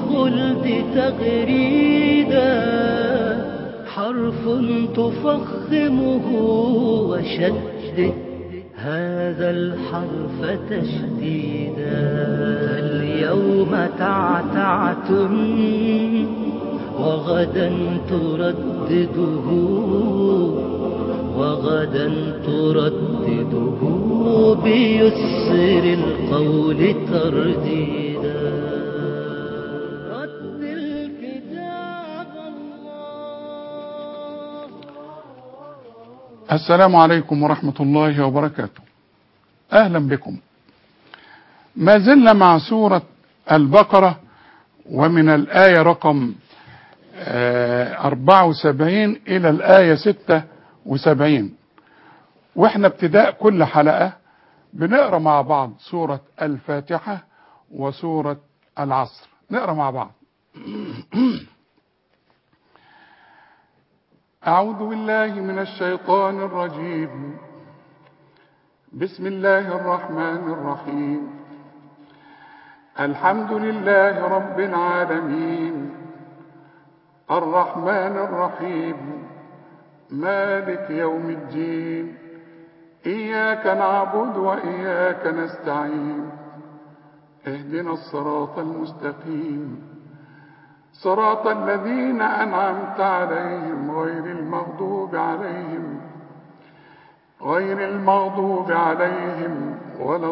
الخلد تغريدا حرف تفخمه وشدد هذا الحرف تشديدا اليوم تعتعتم وغدا تردده وغدا تردده بيسر القول ترديدا رتل كتاب الله السلام عليكم ورحمة الله وبركاته أهلا بكم ما زلنا مع سورة البقرة ومن الآية رقم آه، 74 إلى الآية 76 وإحنا ابتداء كل حلقة بنقرأ مع بعض سورة الفاتحة وسورة العصر نقرأ مع بعض أعوذ بالله من الشيطان الرجيم بسم الله الرحمن الرحيم الحمد لله رب العالمين الرحمن الرحيم مالك يوم الدين إياك نعبد وإياك نستعين اهدنا الصراط المستقيم صراط الذين أنعمت عليهم غير المغضوب عليهم غير المغضوب عليهم ولا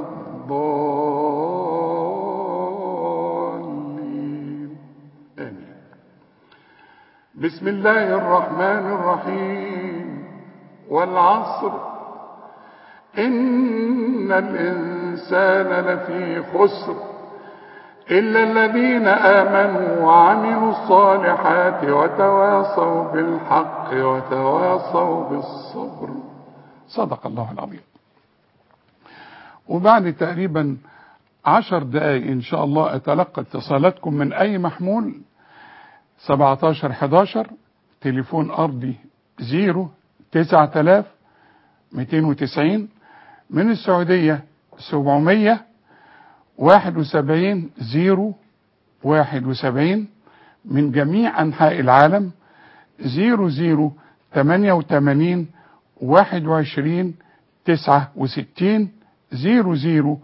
الضالين آمين بسم الله الرحمن الرحيم والعصر إن الإنسان لفي خسر إلا الذين آمنوا وعملوا الصالحات وتواصوا بالحق وتواصوا بالصبر صدق الله العظيم وبعد تقريبا عشر دقايق إن شاء الله أتلقى اتصالاتكم من أي محمول 17 11 تليفون أرضي 0 9000 290 من السعودية 700 71 0 71 من جميع أنحاء العالم 00 88 21 69 00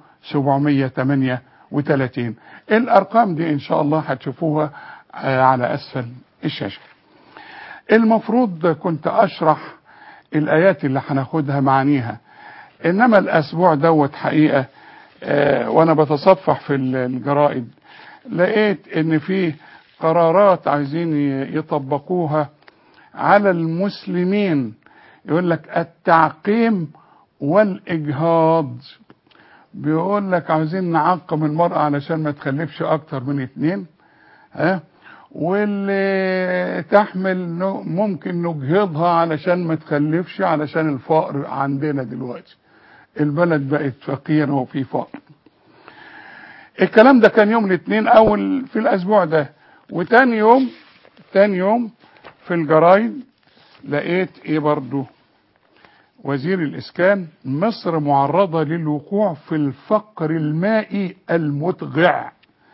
738 الأرقام دي إن شاء الله هتشوفوها على أسفل الشاشة المفروض كنت أشرح الآيات اللي هناخدها معانيها إنما الأسبوع دوت حقيقة آه وأنا بتصفح في الجرائد لقيت إن في قرارات عايزين يطبقوها على المسلمين يقول لك التعقيم والإجهاض بيقول لك عاوزين نعقم المرأة علشان ما تخلفش أكتر من اتنين ها واللي تحمل ممكن نجهضها علشان ما تخلفش علشان الفقر عندنا دلوقتي البلد بقت فقيرة وفي فقر الكلام ده كان يوم الاثنين اول في الاسبوع ده وتاني يوم تاني يوم في الجرايد لقيت ايه برضو وزير الاسكان مصر معرضة للوقوع في الفقر المائي المدغع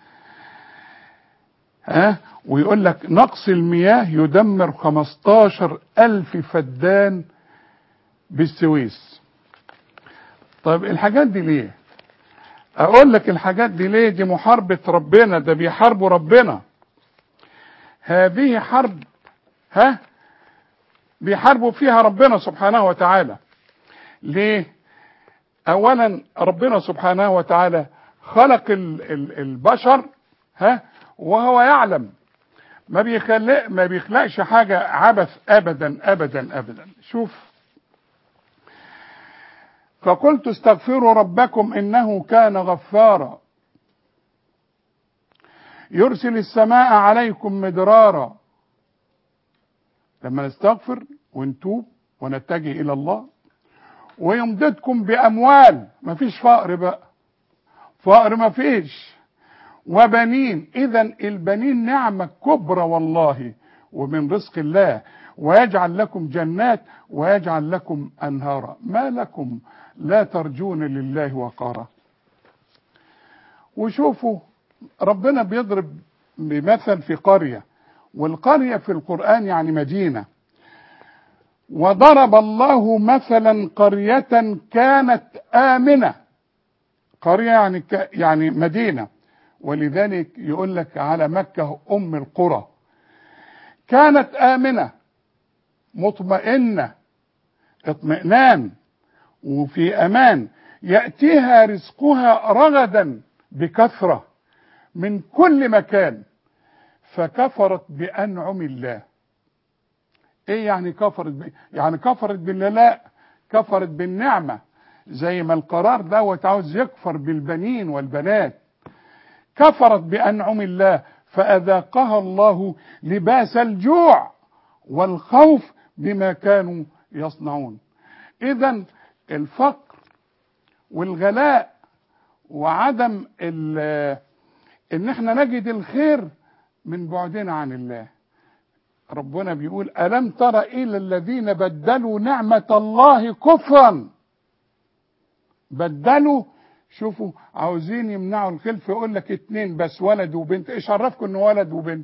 ها ويقول لك نقص المياه يدمر 15 ألف فدان بالسويس طيب الحاجات دي ليه اقول لك الحاجات دي ليه دي محاربة ربنا ده بيحاربوا ربنا هذه حرب ها بيحاربوا فيها ربنا سبحانه وتعالى ليه اولا ربنا سبحانه وتعالى خلق ال ال البشر ها وهو يعلم ما بيخلق ما بيخلقش حاجة عبث ابدا ابدا ابدا شوف فقلت استغفروا ربكم انه كان غفارا يرسل السماء عليكم مدرارا لما نستغفر ونتوب ونتجه الى الله ويمددكم باموال مفيش فقر بقى فقر مفيش وبنين اذا البنين نعمة كبرى والله ومن رزق الله ويجعل لكم جنات ويجعل لكم انهارا ما لكم لا ترجون لله وقارا وشوفوا ربنا بيضرب بمثل في قرية والقرية في القرآن يعني مدينة وضرب الله مثلا قرية كانت آمنة قرية يعني ك... يعني مدينة ولذلك يقول لك على مكة أم القرى كانت آمنة مطمئنة اطمئنان وفي أمان يأتيها رزقها رغدا بكثرة من كل مكان فكفرت بأنعم الله ايه يعني كفرت ب... يعني كفرت بالله لا كفرت بالنعمة زي ما القرار دوت عاوز يكفر بالبنين والبنات كفرت بأنعم الله فأذاقها الله لباس الجوع والخوف بما كانوا يصنعون إذا الفقر والغلاء وعدم ان احنا نجد الخير من بعدنا عن الله ربنا بيقول ألم تر إلى الذين بدلوا نعمة الله كفرا بدلوا شوفوا عاوزين يمنعوا الخلف يقول لك اتنين بس ولد وبنت ايش عرفكم انه ولد وبنت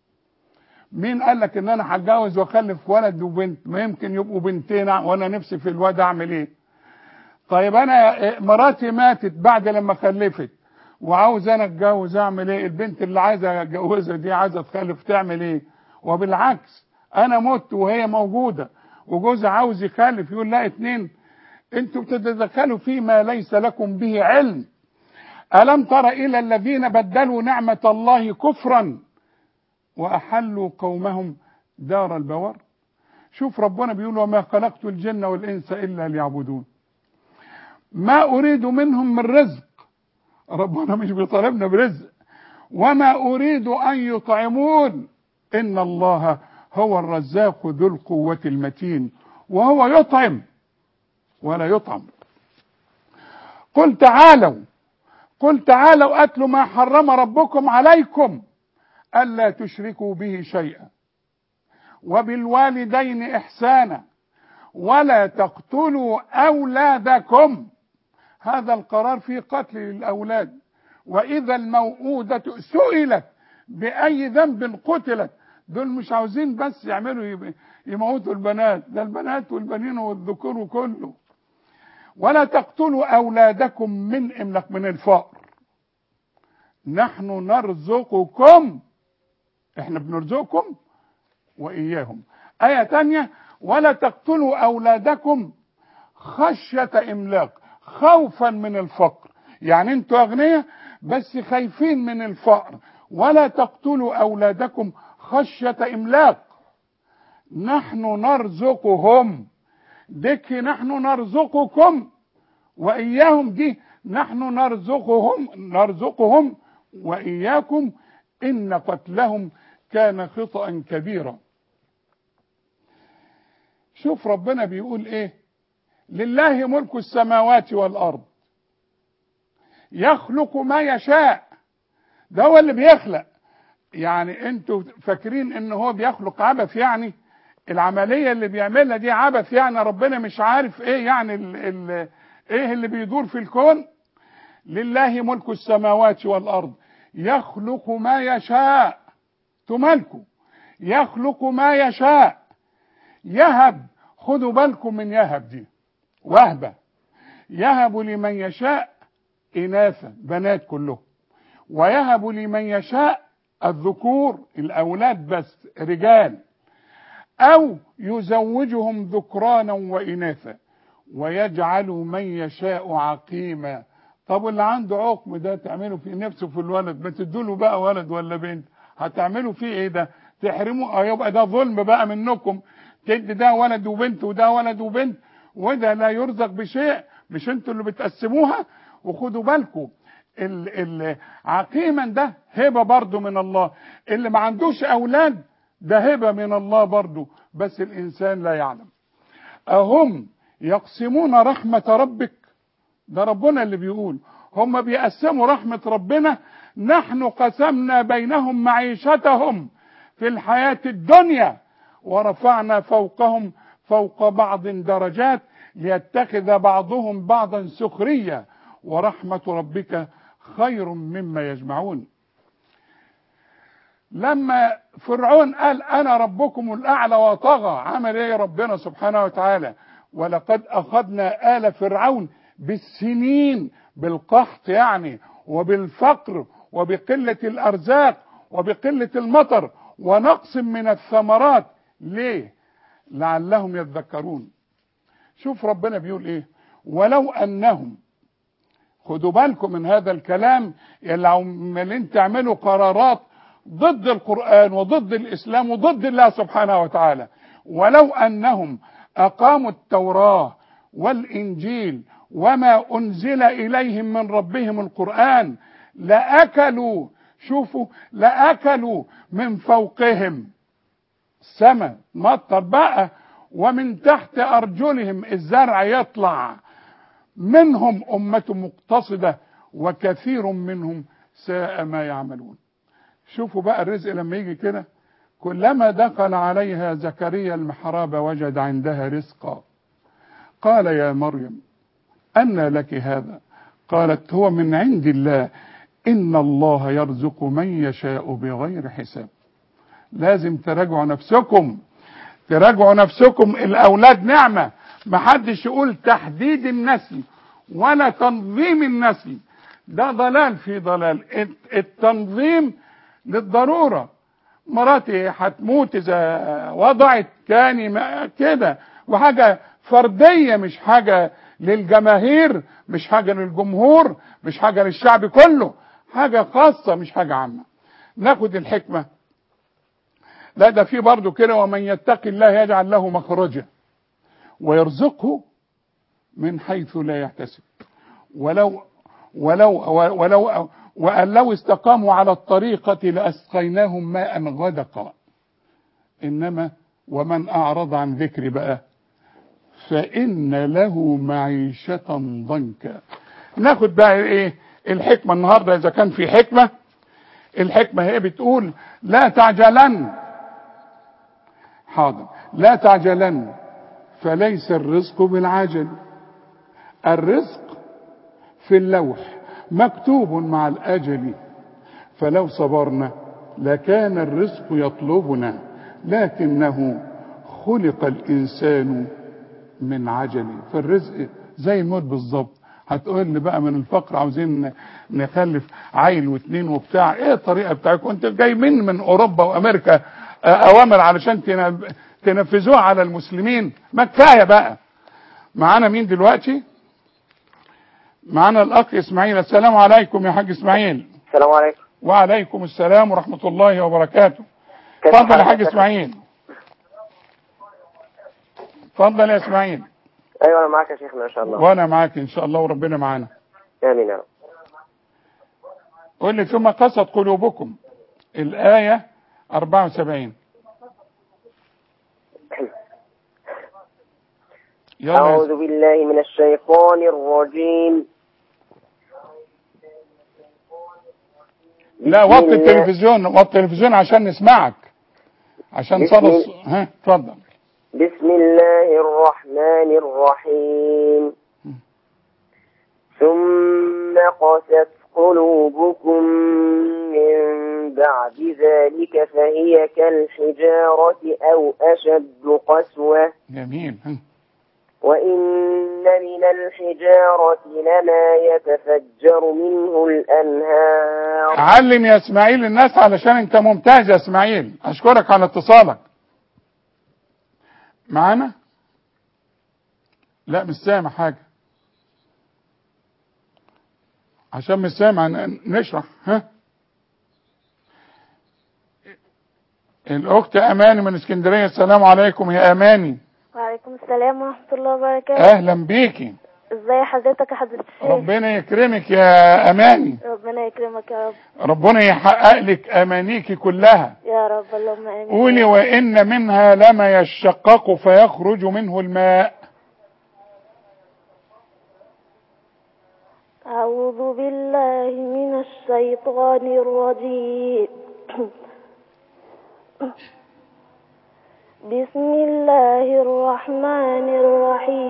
مين قال لك ان انا هتجوز واخلف ولد وبنت ما يمكن يبقوا بنتين وانا نفسي في الواد اعمل ايه طيب انا مراتي ماتت بعد لما خلفت وعاوز انا اتجوز اعمل ايه البنت اللي عايزه اتجوزها دي عايزه تخلف تعمل ايه وبالعكس انا مت وهي موجوده وجوزها عاوز يخلف يقول لا اتنين انتوا بتتدخلوا فيما ليس لكم به علم الم تر الى الذين بدلوا نعمه الله كفرا واحلوا قومهم دار البوار شوف ربنا بيقول وما خلقت الجن والانس الا ليعبدون ما اريد منهم من رزق ربنا مش بيطالبنا برزق وما اريد ان يطعمون ان الله هو الرزاق ذو القوه المتين وهو يطعم ولا يطعم قل تعالوا قل تعالوا اتلوا ما حرم ربكم عليكم الا تشركوا به شيئا وبالوالدين احسانا ولا تقتلوا اولادكم هذا القرار في قتل الاولاد واذا الموءودة سئلت باي ذنب قتلت دول مش عاوزين بس يعملوا يموتوا البنات ده البنات والبنين والذكور وكله ولا تقتلوا اولادكم من املك من الفقر نحن نرزقكم احنا بنرزقكم واياهم ايه تانية ولا تقتلوا اولادكم خشيه املاق خوفا من الفقر يعني انتوا اغنياء بس خايفين من الفقر ولا تقتلوا اولادكم خشيه املاق نحن نرزقهم ديك نحن نرزقكم واياهم دي نحن نرزقهم نرزقهم واياكم ان قتلهم كان خطا كبيرا شوف ربنا بيقول ايه لله ملك السماوات والارض يخلق ما يشاء ده هو اللي بيخلق يعني انتوا فاكرين ان هو بيخلق عبث يعني العملية اللي بيعملها دي عبث يعني ربنا مش عارف ايه يعني ال ال ايه اللي بيدور في الكون لله ملك السماوات والارض يخلق ما يشاء تملكه يخلق ما يشاء يهب خدوا بالكم من يهب دي وهبة يهب لمن يشاء إناثا بنات كلهم ويهب لمن يشاء الذكور الأولاد بس رجال أو يزوجهم ذكرانا وإناثا ويجعل من يشاء عقيما طب اللي عنده عقم ده تعمله في نفسه في الولد ما تدوله بقى ولد ولا بنت هتعملوا فيه ايه ده تحرموا اه يبقى ده ظلم بقى منكم تدي ده ولد وبنت وده ولد وبنت وده لا يرزق بشيء مش انتوا اللي بتقسموها وخدوا بالكم عقيما ده هبه برضه من الله اللي ما عندوش اولاد ده هبه من الله برضه بس الانسان لا يعلم اهم يقسمون رحمه ربك ده ربنا اللي بيقول هم بيقسموا رحمه ربنا نحن قسمنا بينهم معيشتهم في الحياه الدنيا ورفعنا فوقهم فوق بعض درجات ليتخذ بعضهم بعضا سخريه ورحمه ربك خير مما يجمعون لما فرعون قال انا ربكم الاعلى وطغى عمل ايه ربنا سبحانه وتعالى ولقد اخذنا ال فرعون بالسنين بالقحط يعني وبالفقر وبقله الارزاق وبقله المطر ونقص من الثمرات ليه لعلهم يذكرون شوف ربنا بيقول ايه ولو انهم خدوا بالكم من هذا الكلام اللي عمالين تعملوا قرارات ضد القرآن وضد الإسلام وضد الله سبحانه وتعالى ولو أنهم أقاموا التوراة والإنجيل وما أنزل إليهم من ربهم القرآن لأكلوا شوفوا لأكلوا من فوقهم سما مطر بقى ومن تحت أرجلهم الزرع يطلع منهم أمة مقتصدة وكثير منهم ساء ما يعملون شوفوا بقى الرزق لما يجي كده كلما دخل عليها زكريا المحراب وجد عندها رزقا قال يا مريم أن لك هذا قالت هو من عند الله إن الله يرزق من يشاء بغير حساب لازم تراجعوا نفسكم تراجعوا نفسكم الأولاد نعمة محدش يقول تحديد النسل ولا تنظيم النسل ده ضلال في ضلال التنظيم للضرورة مراتي هتموت إذا وضعت كاني كده وحاجة فردية مش حاجة للجماهير مش حاجة للجمهور مش حاجة للشعب كله حاجة خاصة مش حاجة عامة ناخد الحكمة لا ده في برضه كده ومن يتق الله يجعل له مخرجا ويرزقه من حيث لا يحتسب ولو ولو ولو وأن لو استقاموا على الطريقة لأسقيناهم ماء غدقا إنما ومن أعرض عن ذكر بقى فإن له معيشة ضنكا ناخد بقى إيه الحكمة النهاردة إذا كان في حكمة الحكمة هي بتقول لا تعجلن حاضر لا تعجلن فليس الرزق بالعجل الرزق في اللوح مكتوب مع الأجل فلو صبرنا لكان الرزق يطلبنا لكنه خلق الإنسان من عجل فالرزق زي الموت بالظبط هتقول لي بقى من الفقر عاوزين نخلف عيل واثنين وبتاع ايه الطريقه بتاعتكم انت جايبين من اوروبا وامريكا اوامر علشان تنفذوها على المسلمين ما كفايه بقى معانا مين دلوقتي معانا الاخ اسماعيل السلام عليكم يا حاج اسماعيل السلام عليكم وعليكم السلام ورحمه الله وبركاته كيف اتفضل يا حالك حاج يا اسماعيل اتفضل يا اسماعيل ايوه انا معاك يا شيخنا ان شاء الله وانا معاك ان شاء الله وربنا معانا امين يا رب قل لي ثم قست قلوبكم الآية 74 يلا يا اعوذ بالله من الشيطان الرجيم لا بسم وطي الله- التلفزيون وطي التلفزيون عشان نسمعك عشان بسم صدى الله- الص- ها اتفضل بسم الله الرحمن الرحيم ثم قست قلوبكم من بعد ذلك فهي كالحجارة أو أشد قسوة جميل ها. وإن من الحجارة لما يتفجر منه الأنهار علم يا اسماعيل الناس علشان انت ممتاز يا اسماعيل اشكرك على اتصالك معانا لا مش سامع حاجة عشان مش سامع ن- نشرح ها الاخت اماني من اسكندرية السلام عليكم يا اماني وعليكم السلام ورحمة الله وبركاته اهلا بيكي ازاي حضرتك يا حضرة الشيخ ربنا يكرمك يا اماني ربنا يكرمك يا رب ربنا يحقق لك امانيك كلها يا رب اللهم امين قولي وإن منها لما يشقق فيخرج منه الماء أعوذ بالله من الشيطان الرجيم بسم الله الرحمن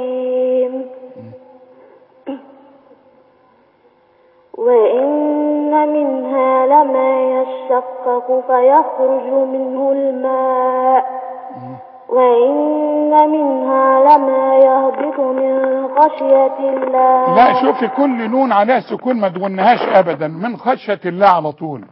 الرحيم وإن منها لما يشقق فيخرج منه الماء وإن منها لما يهبط من خشية الله لا شوفي كل نون عليها سكون ما تغنهاش ابدا من خشية الله على طول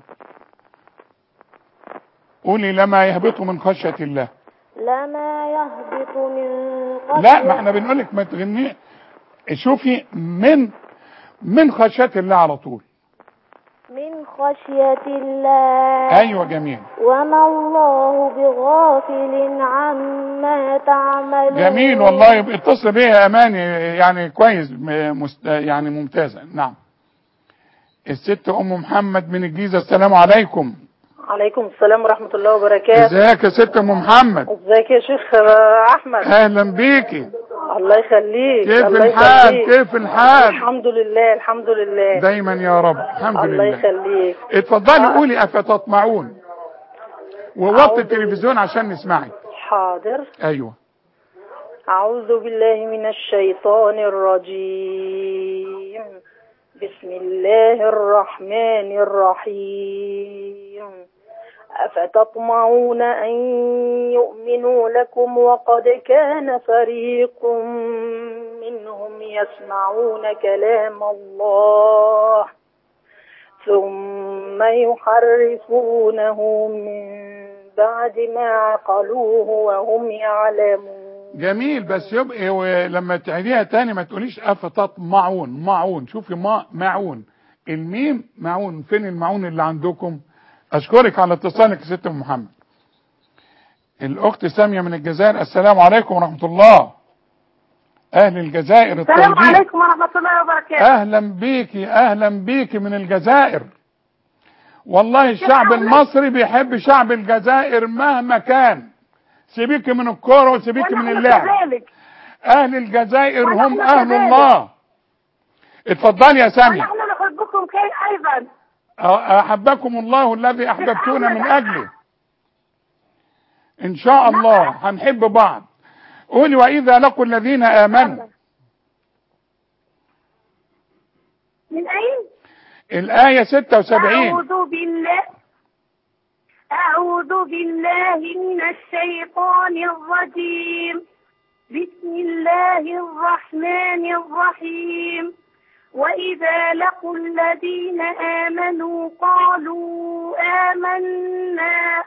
قولي لما يهبط من خشية الله لما يهبط من خشية لا ما احنا بنقولك ما تغني شوفي من من خشية الله على طول من خشية الله ايوه جميل وما الله بغافل عما تعملون جميل والله يبقى اتصل بيها يا اماني يعني كويس م- مست... يعني ممتازه نعم الست ام محمد من الجيزه السلام عليكم عليكم السلام ورحمة الله وبركاته ازيك يا ست ام محمد ازيك يا شيخ آه، احمد اهلا بيكي الله يخليك كيف الله الحال يخليك. كيف الحال الحمد لله الحمد لله دايما يا رب الحمد الله لله يخليك اتفضلي قولي افتطمعون ووطي أعوذ التلفزيون عشان نسمعك حاضر ايوه أعوذ بالله من الشيطان الرجيم بسم الله الرحمن الرحيم أفتطمعون أن يؤمنوا لكم وقد كان فريق منهم يسمعون كلام الله ثم يحرفونه من بعد ما عقلوه وهم يعلمون جميل بس يبقى و- لما تعيديها تاني ما تقوليش افتطمعون معون شوفي ما معون الميم معون فين المعون اللي عندكم اشكرك على اتصالك يا ست أم محمد الاخت ساميه من الجزائر السلام عليكم ورحمه الله اهل الجزائر السلام الطيبين عليكم ورحمة الله وبركاته اهلا بيكي اهلا بيكي من الجزائر والله الشعب حضرتك؟ المصري بيحب شعب الجزائر مهما كان سيبيكي من الكوره وسيبيكي من ونحن اللعب كذلك اهل الجزائر ونحن هم اهل كذلك. الله اتفضلي يا سامية ونحن نحبكم كي أيضا احبكم الله الذي احببتونا من اجله ان شاء الله هنحب بعض قولي واذا لقوا الذين امنوا من أين؟ الايه 76 أعوذ بالله أعوذ بالله من الشيطان الرجيم بسم الله الرحمن الرحيم وإذا لقوا الذين آمنوا قالوا آمنا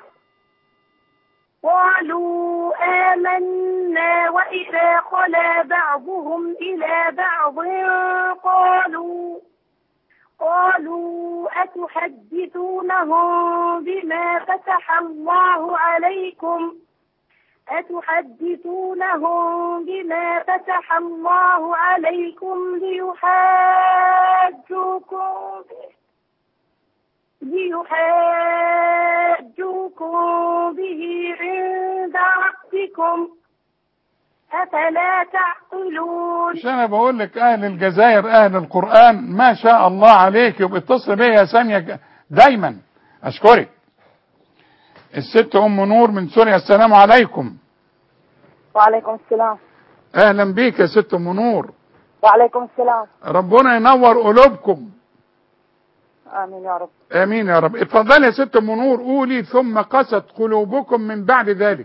قالوا آمنا وإذا خلا بعضهم إلى بعض قالوا قالوا أتحدثونهم بما فتح الله عليكم أتحدثونهم بما فتح الله عليكم ليحاجوكم به ليحاجوكم به عند ربكم أفلا تعقلون مش انا بقول لك اهل الجزائر اهل القرآن ما شاء الله عليك يبقى اتصل بيا يا سامية ج- دايما اشكرك الست ام نور من سوريا السلام عليكم وعليكم السلام اهلا بيك يا ست ام نور وعليكم السلام ربنا ينور قلوبكم آمين يا رب امين يا رب اتفضلي يا ست ام نور قولي ثم قست قلوبكم من بعد ذلك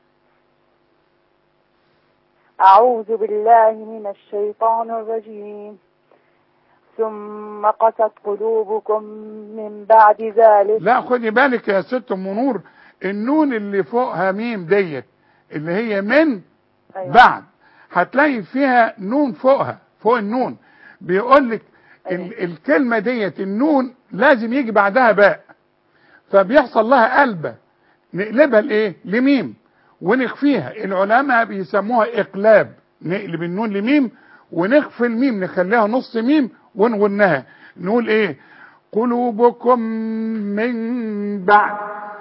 أعوذ بالله من الشيطان الرجيم ثم قست قلوبكم من بعد ذلك لا خدي بالك يا ست ام نور النون اللي فوقها ميم ديت اللي هي من أيوة. بعد هتلاقي فيها نون فوقها فوق النون بيقول لك ال الكلمه ديت النون لازم يجي بعدها باء فبيحصل لها قلبه نقلبها لايه لميم ونخفيها العلماء بيسموها اقلاب نقلب النون لميم ونخفي الميم نخليها نص ميم ونغنها نقول ايه قلوبكم من بعد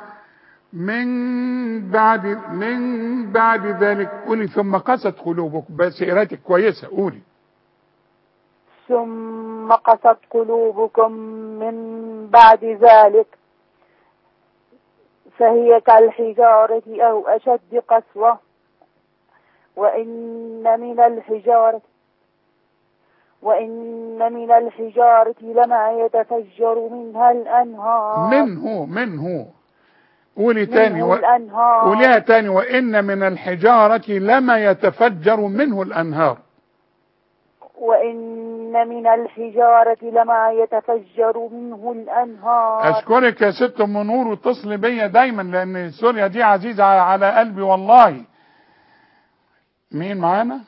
من بعد من بعد ذلك قولي ثم قست قلوبكم بس قراءتك كويسه قولي ثم قست قلوبكم من بعد ذلك فهي كالحجارة أو أشد قسوة وإن من الحجارة وإن من الحجارة لما يتفجر منها الأنهار منه منه قولي تاني منه و... الأنهار قوليها تاني وإن من الحجارة لما يتفجر منه الأنهار وإن من الحجارة لما يتفجر منه الأنهار أشكرك يا ست أم نور واتصلي بيا دايما لأن سوريا دي عزيزة على قلبي والله مين معانا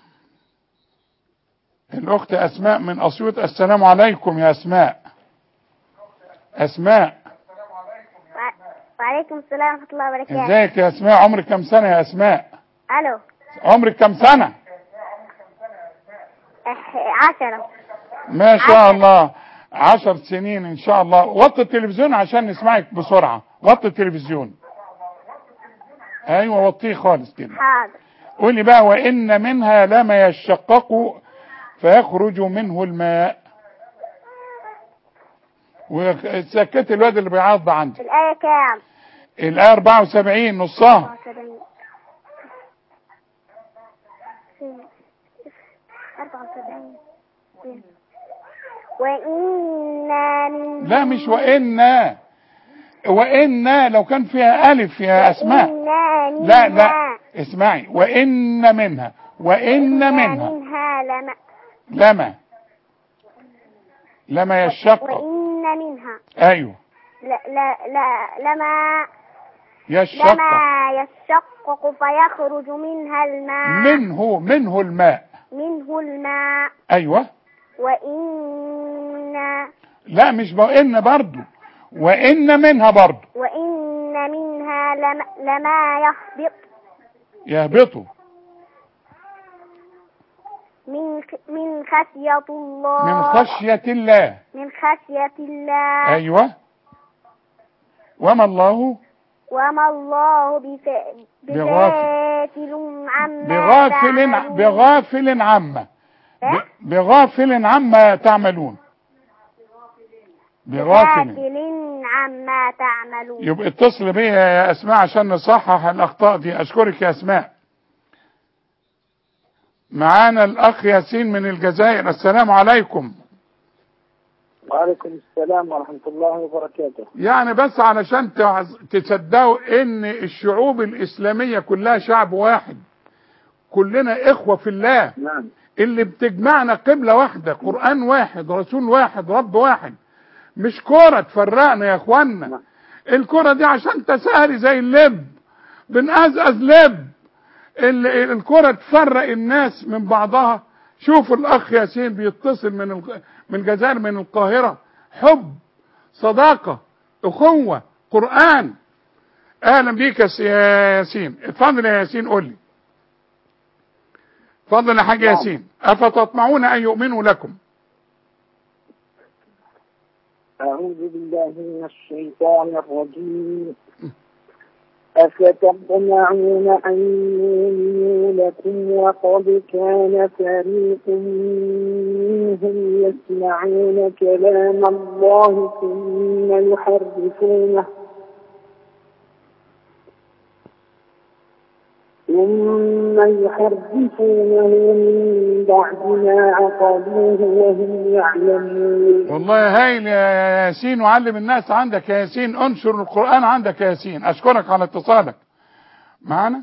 الأخت أسماء من أسيوط السلام عليكم يا أسماء أسماء وعليكم السلام ورحمة الله وبركاته ازيك يا أسماء عمرك كم سنة يا أسماء ألو عمرك كم سنة إح- عشرة ما شاء الله عشر سنين ان شاء الله وطي التلفزيون عشان نسمعك بسرعة وطي التلفزيون ايوه وطيه خالص كده حاضر قولي بقى وان منها لما يشقق فيخرج منه الماء وسكت الواد اللي بيعض ده عندي الآية كام؟ الآية 74 نصها 74 وإنا من لا مش وإن وإن لو كان فيها ألف يا أسماء وإنا منها لا لا اسمعي وإن منها وإن منها منها لما لما لما يشقق وإن منها ايوه لا لا لا لما يشقق لما يشقق فيخرج منها الماء منه منه الماء منه الماء ايوه وإن لا مش وإن برضو وإن منها برضو وإن منها لما, لما يهبط يهبطوا من خ- من خشية الله من خشية الله من خشية الله ايوه وما الله وما الله بف- بغافل عما بغافل تعملون. بغافل عما إيه؟ ب- بغافل عما تعملون بغافل بغافل عما تعملون يبقى اتصل بيا يا اسماء عشان نصحح الاخطاء دي اشكرك يا اسماء معانا الاخ ياسين من الجزائر السلام عليكم وعليكم السلام ورحمة الله وبركاته يعني بس علشان تعز- تصدقوا ان الشعوب الاسلامية كلها شعب واحد كلنا اخوة في الله نعم اللي بتجمعنا قبلة واحدة قرآن واحد رسول واحد رب واحد مش كرة تفرقنا يا اخوانا الكرة دي عشان تسهري زي اللب بنقزقز لب ال- ال- الكرة تفرق الناس من بعضها شوفوا الاخ ياسين بيتصل من الق- من الجزائر من القاهرة حب صداقة اخوة قرآن اهلا بيك يا س- يا ياسين اتفضل يا ياسين قول لي اتفضل يا حاج نعم. ياسين افتطمعون ان يؤمنوا لكم أعوذ بالله من الشيطان الرجيم أفتطمعون أن يؤمنوا لكم وقد كان فريق منهم يسمعون كلام الله ثم يحرفونه ثم يحرفونه من بعد ما عقلوه وهم يعلمون والله هايل يا ياسين وعلم الناس عندك يا ياسين انشر القرآن عندك يا ياسين اشكرك على اتصالك معنا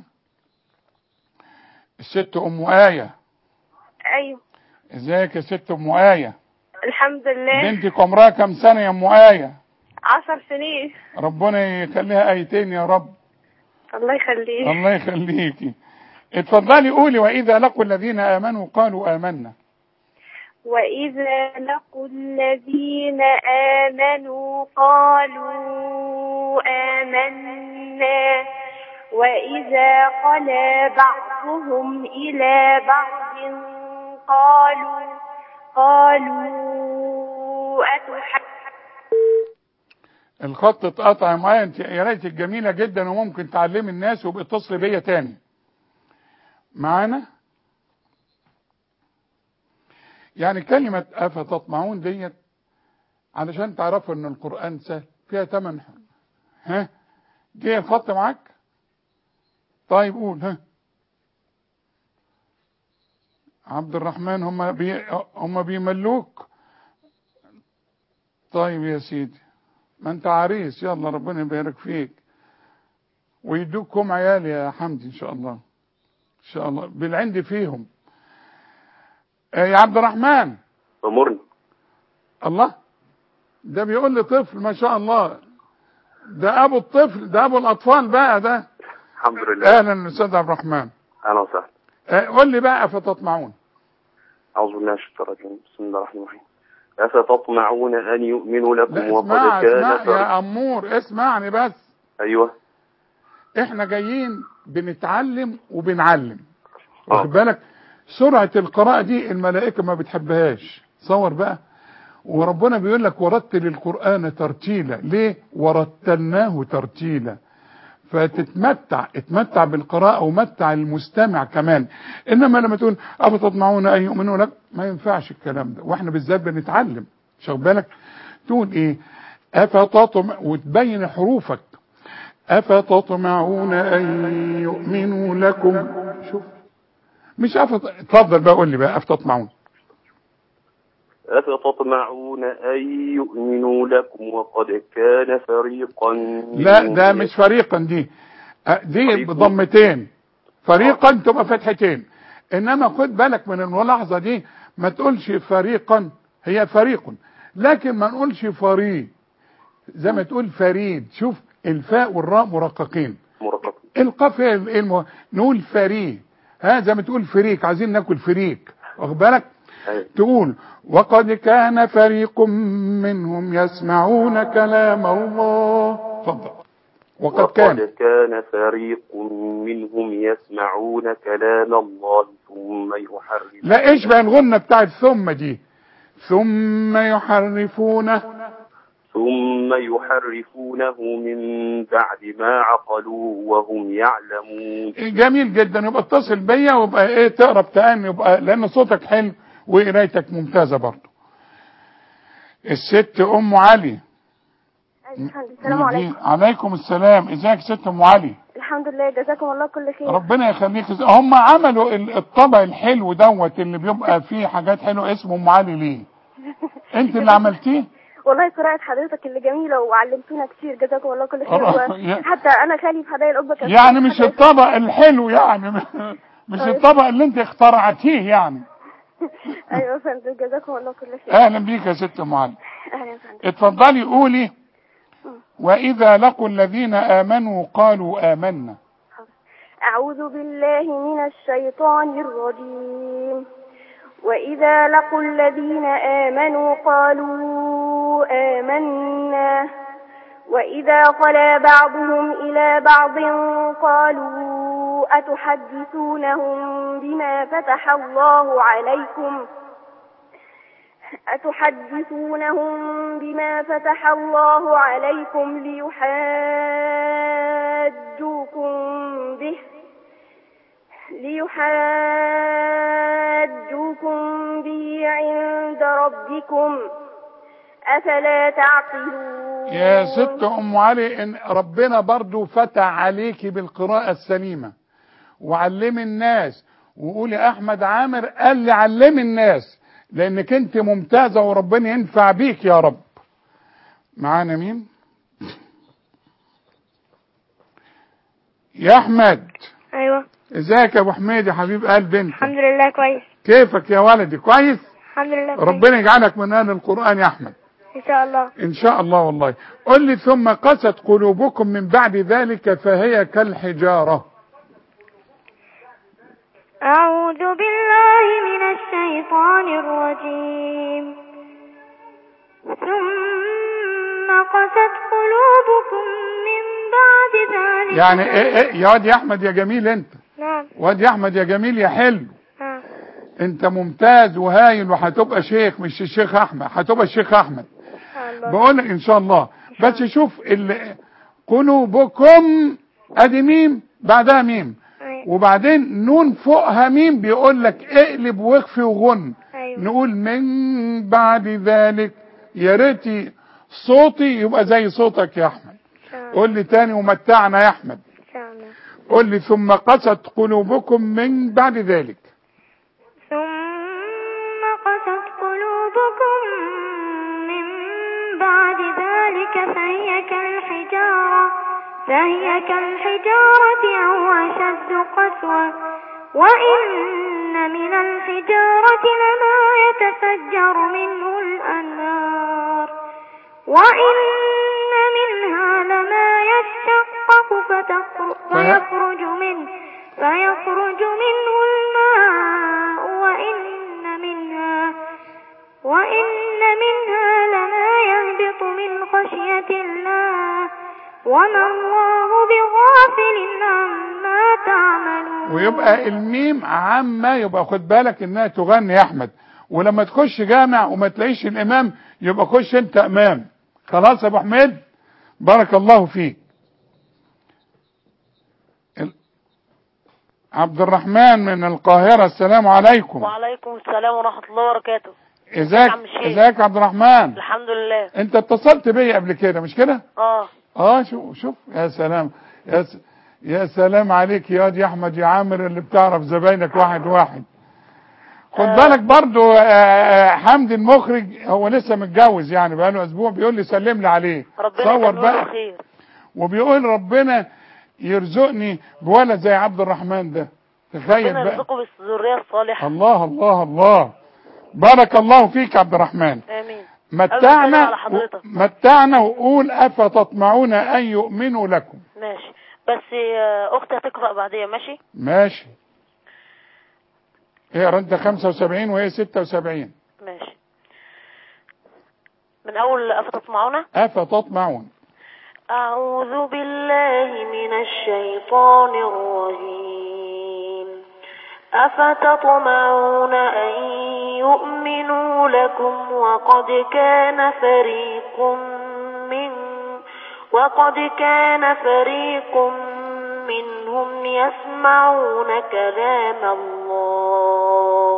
الست ام آية ايوه ازيك يا ست ام آية الحمد لله بنتك عمرها كم سنة يا ام آية عشر سنين ربنا يخليها ايتين يا رب الله يخليك الله يخليكي اتفضلي قولي واذا لقوا الذين امنوا قالوا امنا وإذا لقوا الذين آمنوا قالوا آمنا وإذا خلا بعضهم إلى بعض قالوا قالوا أتحدثون الخط اتقطع معايا انت يا ريتك جميله جدا وممكن تعلمي الناس وباتصل بيا تاني معانا يعني كلمة أفتطمعون ديت علشان تعرفوا ان القرآن سهل فيها ثمان حروف ها جه الخط معاك طيب قول ها عبد الرحمن هم بي هم بيملوك طيب يا سيدي ما انت عريس يلا ربنا يبارك فيك ويدوكم عيال يا حمدي ان شاء الله ان شاء الله بالعند فيهم آه يا عبد الرحمن امرني الله ده بيقول لي طفل ما شاء الله ده ابو الطفل ده ابو الاطفال بقى ده الحمد لله اهلا استاذ عبد الرحمن اهلا وسهلا آه قول لي بقى فتطمعون اعوذ بالله من الشيطان الرجيم بسم الله الرحمن الرحيم افتطمعون ان يؤمنوا لكم لا وقد اسمع كان اسمع فريق يا امور اسمعني بس ايوه احنا جايين بنتعلم وبنعلم آه. واخد بالك سرعة القراءة دي الملائكة ما بتحبهاش تصور بقى وربنا بيقول لك ورتل القرآن ترتيلا ليه ورتلناه ترتيلا فتتمتع اتمتع بالقراءة ومتع المستمع كمان انما لما تقول افتطمعون ان يؤمنوا لك ما ينفعش الكلام ده واحنا بالذات بنتعلم شوف بالك تقول ايه افتطمع وتبين حروفك افتطمعون ان يؤمنوا لكم شوف مش أفط... اتفضل بقى قول لي بقى افتطمعون افتطمعون ان يؤمنوا لكم وقد كان فريقا لا منهم ده مش فريقا دي أه، دي فريق. بضمتين فريقا تبقى فتحتين انما خد بالك من الملاحظه دي ما تقولش فريقا هي فريق لكن ما نقولش فريق زي ما تقول فريد شوف الفاء والراء مرققين مرقق القاف هي ال- الم... نقول فريق ها زي ما تقول فريق عايزين ناكل فريق واخد بالك أيوة. تقول وقد كان فريق منهم يسمعون كلام الله اتفضل وقد كان وقد كان فريق منهم يسمعون كلام الله ثم يحرفون لا ايش بقى الغنة بتاعت ثم دي ثم يحرفونه ثم يحرفونه من بعد ما عقلوه وهم يعلمون جميل جدا يبقى اتصل بيا ويبقى ايه تقرا بتأني يبقى لان صوتك حلو وقرايتك ممتازة برضه الست ام علي السلام عليكم دي- عليكم السلام ازيك ست ام علي الحمد لله جزاكم الله كل خير ربنا يخليك هم عملوا ال- الطبق الحلو دوت اللي بيبقى فيه حاجات حلوه اسمه ام علي ليه انت اللي عملتيه والله قراءة حضرتك اللي جميلة وعلمتونا كتير جزاكم الله كل خير أرى- يا- حتى أنا خالي في هدايا القبة كان يعني مش حدائق- الطبق الحلو يعني مش الطبق اللي انت اخترعتيه يعني أيوة يا فندم جزاكم الله كل خير اهلا بيك يا ست ام علي أهلا يا فندم اتفضلي قولي واذا لقوا الذين امنوا قالوا امنا أعوذ بالله من الشيطان الرجيم وإذا لقوا الذين آمنوا قالوا آمنا وإذا خلا بعضهم إلى بعض قالوا أتحدثونهم بما فتح الله عليكم أتحدثونهم بما فتح الله عليكم ليحاجوكم به ليحاجوكم به عند ربكم أفلا تعقلون يا ست ام علي ان ربنا برضو فتح عليكي بالقراءة السليمة وعلمي الناس وقولي احمد عامر قال لي علمي الناس لانك انت ممتازة وربنا ينفع بيك يا رب معانا مين يا احمد أيوة ازيك يا ابو حميد يا حبيب قلب انت الحمد لله كويس كيفك يا ولدي كويس الحمد لله كويس ربنا يجعلك من اهل القرآن يا احمد إن شاء الله ان شاء الله والله قل لي ثم قست قلوبكم من بعد ذلك فهي كالحجارة أعوذ بالله من الشيطان الرجيم ثم قست قلوبكم من بعد ذلك يعني ايه ايه يا واد يا احمد يا جميل انت نعم واد يا احمد يا جميل يا حلو نعم انت ممتاز وهايل وهتبقى شيخ مش الشيخ احمد هتبقى الشيخ احمد إن شاء الله بقول لك ان شاء الله بس شوف ال- قلوبكم ادي ميم بعدها ميم أيوة. وبعدين نون فوقها ميم بيقول لك اقلب واخفي وغن أيوة. نقول من بعد ذلك يا ريتي صوتي يبقى زي صوتك يا احمد إن شاء الله قول لي تاني ومتعنا يا احمد إن شاء الله قول لي ثم قست قلوبكم من بعد ذلك ثم ذلك فهي كالحجارة فهي كالحجارة أو أشد قسوة وإن من الحجارة لما يتفجر منه الأنهار وإن منها لما يشقق فتخر- فيخرج منه فيخرج منه الماء وإن منها وإن منها لما يهبط من خشية الله وما الله بغافل عما تعملون ويبقى الميم عامة يبقى خد بالك انها تغني يا احمد ولما تخش جامع وما تلاقيش الامام يبقى خش انت امام خلاص يا ابو حميد بارك الله فيك ال- عبد الرحمن من القاهرة السلام عليكم وعليكم السلام ورحمة الله وبركاته ازيك عم الشيخ. ازيك يا عبد الرحمن الحمد لله انت اتصلت بيا قبل كده مش كده اه اه شوف شوف يا سلام يا س... يا سلام عليك يا واد يا احمد يا عامر اللي بتعرف زباينك واحد واحد خد بالك برضو آه، آه، حمدي المخرج هو لسه متجوز يعني بقاله اسبوع بيقول لي سلم لي عليه ربنا صور يجعله بقى خير وبيقول ربنا يرزقني بولد زي عبد الرحمن ده تخيل ربنا بقى يرزقه بالذرية الصالحة الله الله الله بارك الله فيك يا عبد الرحمن آمين متعنا على حضرتك. متعنا وقول افتطمعون ان يؤمنوا لكم ماشي بس آه، أختي هتقرأ بعدين ماشي ماشي اقرا انت 75 وهي 76 ماشي من أول أفتطمعون افتطمعون أعوذ بالله من الشيطان الرجيم أفتطمعون أن يؤمنوا لكم وقد كان فريق من وقد كان فريق منهم يسمعون كلام الله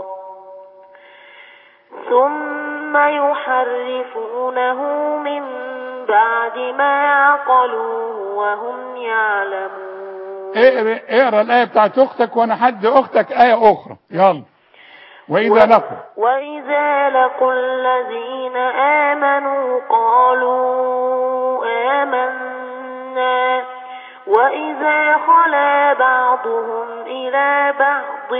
ثم يحرفونه من بعد ما عقلوه وهم يعلمون اقرا اقرا الايه بتاعت اختك وانا حد اختك ايه اخرى يلا واذا لقوا وإذا لقوا الذين آمنوا قالوا آمنا وإذا خلا بعضهم إلى بعض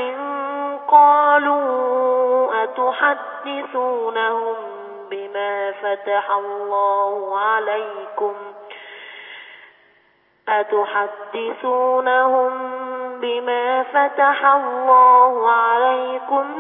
قالوا أتحدثونهم بما فتح الله عليكم أتحدثونهم بما فتح الله عليكم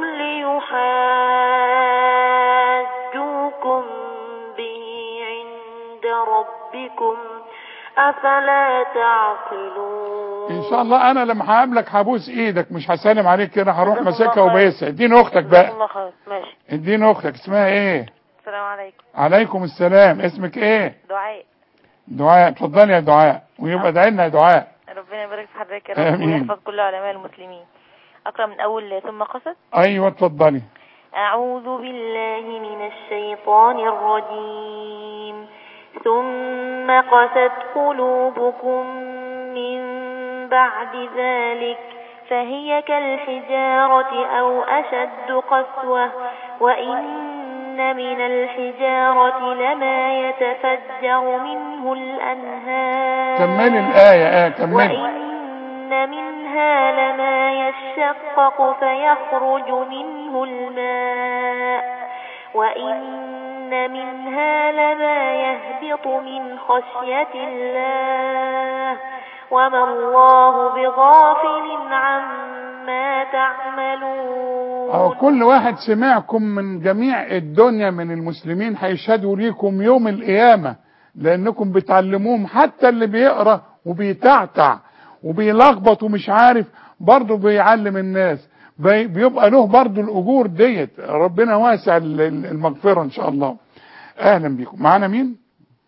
ليحاجوكم به عند ربكم أفلا تعقلون ان شاء الله انا لما هقابلك هبوس ايدك مش هسلم عليك كده هروح جزاك ماسكها الله خير. وبيسها اديني اختك جزاك بقى الله خير ماشي اديني اختك اسمها ايه السلام عليكم عليكم السلام اسمك ايه دعاء دعاء اتفضلي يا دعاء ويبقى ادعي لنا يا دعاء ربنا يبارك في حضرتك يا رب آمين. ويحفظ كل علماء المسلمين أقرأ من أول ثم قصد ايوه اتفضلي أعوذ بالله من الشيطان الرجيم ثم قست قلوبكم من بعد ذلك فهي كالحجارة أو أشد قسوة وإن من الحجارة لما يتفجر منه الأنهار كملي الايه اه كملي وإن منها لما يشقق فيخرج منه الماء وإن منها لما يهبط من خشية الله وما الله بغافل عما تعملون أو كل واحد سمعكم من جميع الدنيا من المسلمين هيشهدوا ليكم يوم القيامة لأنكم بتعلموهم حتى اللي بيقرأ وبيتعتع وبيلخبط ومش عارف برضه بيعلم الناس بي- بيبقى له برضه الأجور ديت ربنا واسع ال- ال- المغفرة إن شاء الله أهلا بيكم معانا مين؟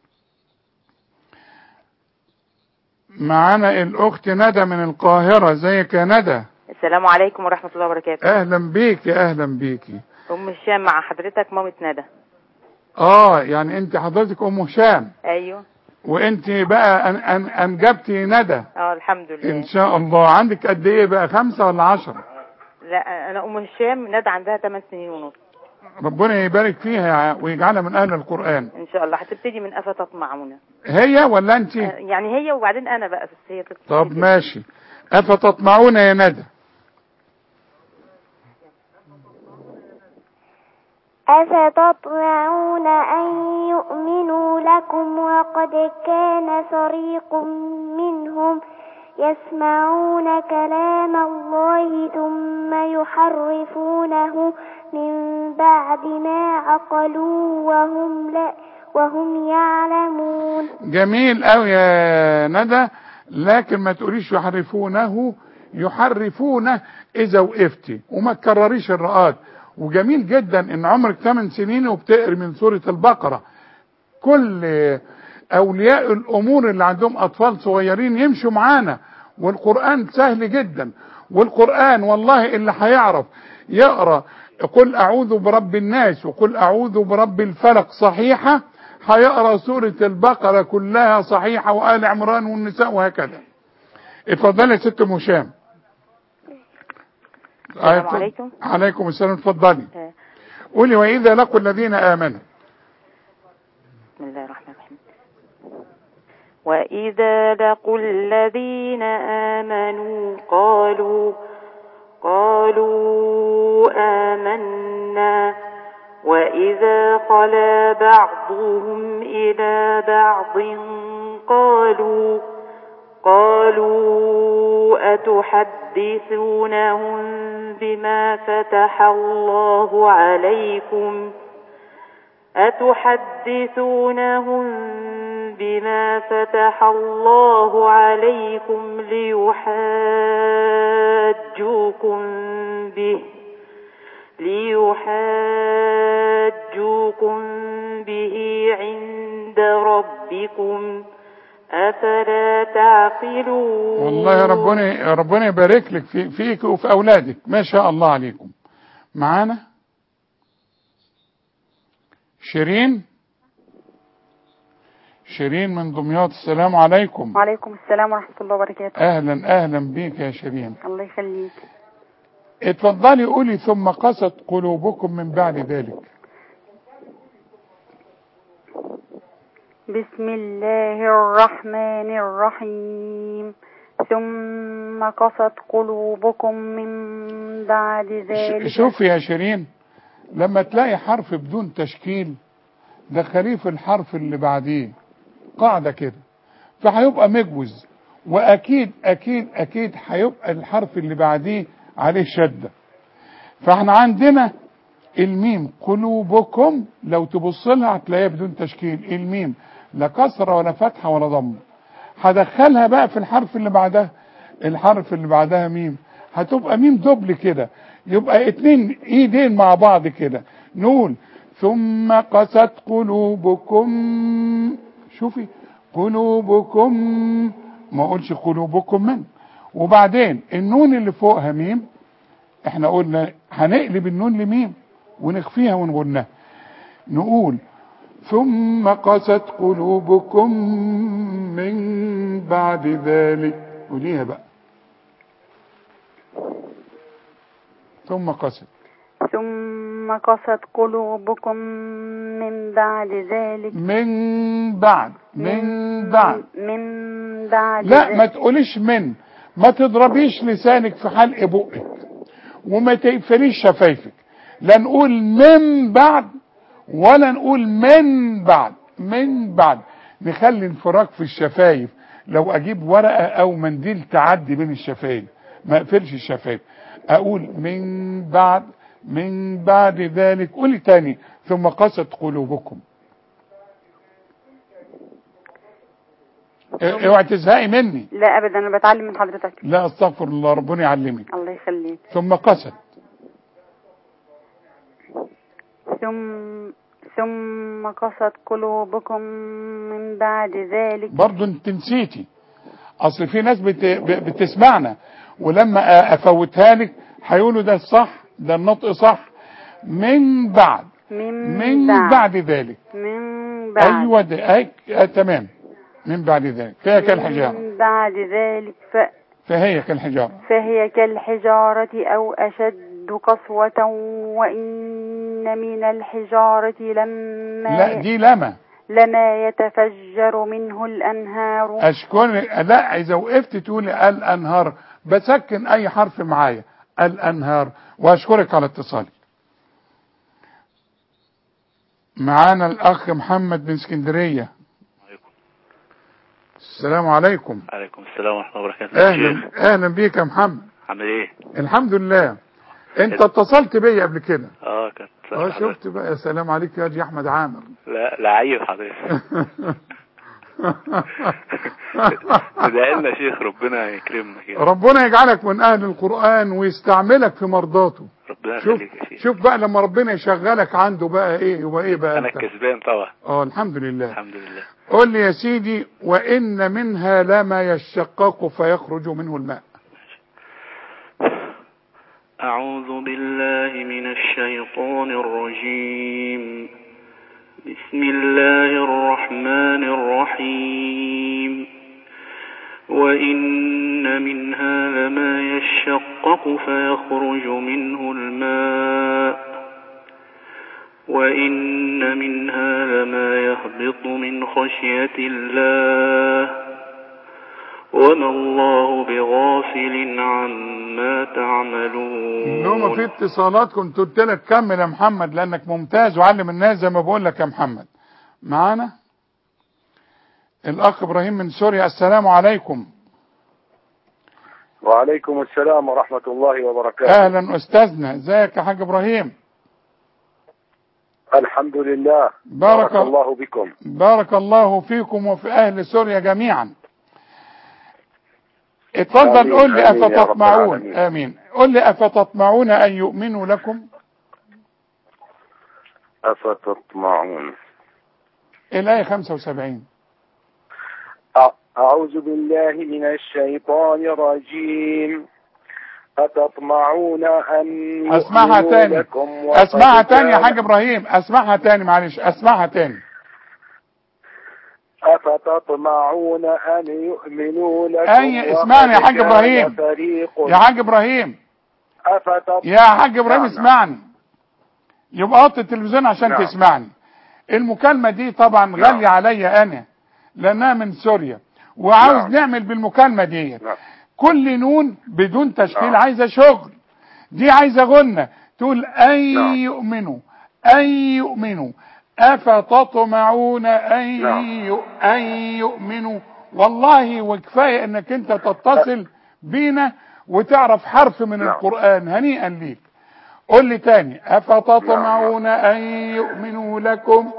معانا الأخت ندى من القاهرة ازيك يا ندى السلام عليكم ورحمة الله وبركاته أهلا بيكي أهلا بيكي أم هشام مع حضرتك مامة ندى اه يعني انت حضرتك ام هشام أيوه وانت بقى أن أن انجبتي ندى اه الحمد لله ان شاء الله عندك قد ايه بقى خمسة ولا عشرة لا أنا أم هشام ندى عندها 8 سنين ونص ربنا يبارك فيها ويجعلها من اهل القران ان شاء الله هتبتدي من افتطمعون هي ولا انت آه، يعني هي وبعدين انا بقى بس هي تبتدي طب ماشي افتطمعون يا ندى أفتطمعون أن يؤمنوا لكم وقد كان فريق منهم يسمعون كلام الله ثم يحرفونه من بعد ما عقلوه وهم لا وهم يعلمون جميل قوي يا ندى لكن ما تقوليش يحرفونه يحرفونه اذا وقفتي وما تكرريش الرقات وجميل جدا ان عمرك 8 سنين وبتقري من سورة البقرة كل اولياء الامور اللي عندهم اطفال صغيرين يمشوا معانا والقرآن سهل جدا والقرآن والله اللي هيعرف يقرأ قل اعوذ برب الناس وقل اعوذ برب الفلق صحيحة هيقرأ سورة البقرة كلها صحيحة وآل عمران والنساء وهكذا اتفضلي يا ست ام هشام السلام آية- عليكم. عليكم السلام اتفضلي آه، قولي واذا لقوا الذين امنوا بسم الله الرحمن الرحيم وإذا لقوا الذين آمنوا قالوا قالوا آمنا وإذا خلا بعضهم إلى بعض قالوا قالوا أتحدثونهم بما فتح الله عليكم أتحدثونهم بما فتح الله عليكم ليحاجوكم به ليحاجوكم به عند ربكم أفلا تعقلون والله ربنا ربنا يبارك لك في فيك وفي اولادك ما شاء الله عليكم معانا شيرين شيرين من دمياط السلام عليكم وعليكم السلام ورحمة الله وبركاته اهلا اهلا بيك يا شيرين الله يخليك اتفضلي قولي ثم قست قلوبكم من بعد ذلك بسم الله الرحمن الرحيم ثم قست قلوبكم من بعد ذلك ش- شوفي يا شيرين لما تلاقي حرف بدون تشكيل دخليه في الحرف اللي بعديه قاعدة كده فهيبقى مجوز واكيد اكيد اكيد هيبقى الحرف اللي بعديه عليه شدة فاحنا عندنا الميم قلوبكم لو تبص لها هتلاقيها بدون تشكيل الميم لا كسرة ولا فتحة ولا ضمة هدخلها بقى في الحرف اللي بعدها الحرف اللي بعدها ميم هتبقى ميم دبل كده يبقى اتنين ايدين مع بعض كده نقول ثم قست قلوبكم شوفي قلوبكم ما اقولش قلوبكم من وبعدين النون اللي فوقها ميم احنا قلنا هنقلب النون لميم ونخفيها ونغنها نقول ثم قست قلوبكم من بعد ذلك قوليها بقى ثم قست ثم قست قلوبكم من بعد ذلك من بعد من بعد من بعد لا ما ذلك تقوليش من ما تضربيش لسانك في حلق بقك وما تقفليش شفايفك لا نقول من بعد ولا نقول من بعد من بعد نخلي انفراج في الشفايف لو اجيب ورقة او منديل تعدي بين الشفايف ما اقفلش الشفايف اقول من بعد من بعد ذلك قولي تاني ثم قست قلوبكم اه، اوعي تزهقي مني لا ابدا انا بتعلم من حضرتك لا استغفر الله ربنا يعلمك الله يخليك ثم قست ثم ثم قست قلوبكم من بعد ذلك برضو انت نسيتي اصل في ناس بت... ب- بتسمعنا ولما أ- افوتها لك هيقولوا ده الصح ده النطق صح من بعد من, من بعد, بعد ذلك من بعد ايوه ده أي... آه تمام من بعد ذلك فهي كالحجاره من بعد ذلك ف... فهي كالحجاره فهي كالحجارة أو أشد أشد قسوة وإن من الحجارة لما لا دي لما لما يتفجر منه الأنهار اشكر لا اذا وقفت تقول الانهار بسكن اي حرف معايا الانهار واشكرك على اتصالك معانا الاخ محمد من اسكندريه السلام عليكم عليكم السلام ورحمة الله وبركاته يا اهلا شيخ اهلا بيك يا محمد عامل ايه؟ الحمد لله انت اتصلت بيا قبل كده اه كانت اه شفت بقى يا سلام عليك يا جي احمد عامر لا لعيب حضرتك ادعي لنا يا شيخ ربنا يكرمنا كده ربنا يجعلك من اهل القرآن ويستعملك في مرضاته ربنا شوف يخليك يا شيخ شوف بقى لما ربنا يشغلك عنده بقى ايه يبقى ايه بقى انا انت الكسبان طبعا اه الحمد لله الحمد لله قول لي يا سيدي وان منها لما يشقق فيخرج منه الماء أعوذ بالله من الشيطان الرجيم بسم الله الرحمن الرحيم وإن منها لما يشقق فيخرج منه الماء وإن منها لما يهبط من خشية الله وما الله بغافل عما تعملون لو ما في اتصالات كنت قلت لك كمل يا محمد لانك ممتاز وعلم الناس زي ما بقول لك يا محمد معانا الاخ ابراهيم من سوريا السلام عليكم وعليكم السلام ورحمة الله وبركاته اهلا استاذنا ازيك يا حاج ابراهيم الحمد لله بارك الله بكم بارك الله فيكم وفي اهل سوريا جميعا اتفضل آمين، قل لي آمين يا رب افتطمعون العالمين. امين قل لي افتطمعون ان يؤمنوا لكم أفتطمعون الايه 75 أ- أعوذ بالله من الشيطان الرجيم أتطمعون أن اسمعها يؤمنوا تاني لكم وقد اسمعها تاني يا كان- حاج ابراهيم اسمعها تاني معلش اسمعها تاني أفتطمعون أن يؤمنوا لكم أي اسمعني يا وقد حاج كان إبراهيم. فريق يا حاج ابراهيم أفتط... يا حاج ابراهيم نعم، اسمعني يبقى قط التلفزيون عشان نعم. تسمعني المكالمة دي طبعا غالية عليا انا لانها من سوريا وعاوز نعم. نعمل بالمكالمة دي نعم. كل نون بدون تشكيل نعم. عايزة شغل دي عايزة غنة تقول أن نعم. يؤمنوا أن يؤمنوا أفتطمعون أن نعم. يؤ- أن يؤمنوا والله وكفاية انك انت تتصل بينا وتعرف حرف من نعم. القرآن هنيئا ليك قل لي تاني أفتطمعون أن يؤمنوا لكم